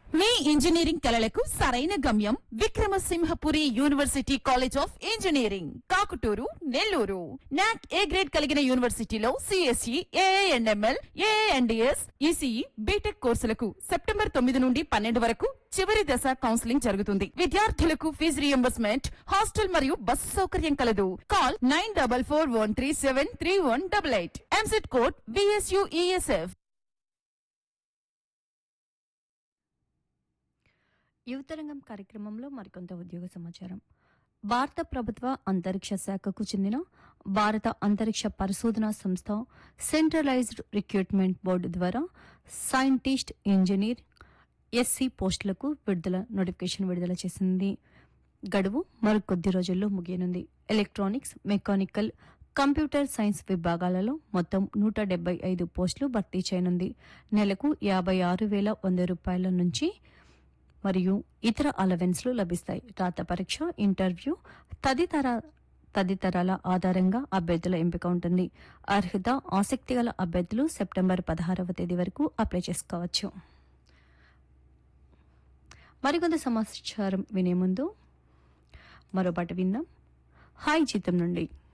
మీ engineering కలలకు సరైన గమ్యం Vikramasimhapuri university college of engineering Kakuturu Nellore NAAC A grade కలిగిన యూనివర్సిటీలో CSE ANML ANDS ECE BTech కోర్సులకు సెప్టెంబర్ తొమ్మిది నుండి పన్నెండు వరకు చివరి దశ కౌన్సిలింగ్ జరుగుతుంది విద్యార్థులకు ఫీజు రియంబర్స్మెంట్ హాస్టల్ మరియు బస్సు సౌకర్యం కలదు call nine double four one three seven three one double eight EAMCET code VSUESF యువతరంగం కార్యక్రమంలో మరికొంత ఉద్యోగ సమాచారం భారత ప్రభుత్వ అంతరిక్ష శాఖకు చెందిన భారత అంతరిక్ష పరిశోధనా సంస్థ సెంట్రలైజ్డ్ రిక్రూట్మెంట్ బోర్డు ద్వారా సైంటిస్ట్ ఇంజనీర్ ఎస్సీ పోస్టులకు విడుదల నోటిఫికేషన్ విడుదల చేసింది గడువు మరికొద్ది రోజుల్లో ముగియనుంది ఎలక్ట్రానిక్స్ మెకానికల్ కంప్యూటర్ సైన్స్ విభాగాలలో మొత్తం నూట డెబ్బై ఐదు పోస్టులు భర్తీ చేయనుంది నెలకు యాభై ఆరు వేల వంద రూపాయల నుంచి మరియు ఇతర అలవెన్స్లు లభిస్తాయి రాత పరీక్ష ఇంటర్వ్యూ తదితర తదితరాల ఆధారంగా అభ్యర్థుల ఎంపిక ఉంటుంది అర్హత ఆసక్తి గల అభ్యర్థులు సెప్టెంబర్ పదహారవ తేదీ వరకు అప్లై చేసుకోవచ్చు మరికొంత సమాచారం వినే ముందు మరో పాట విందాం హాయ్ జీతం నుండి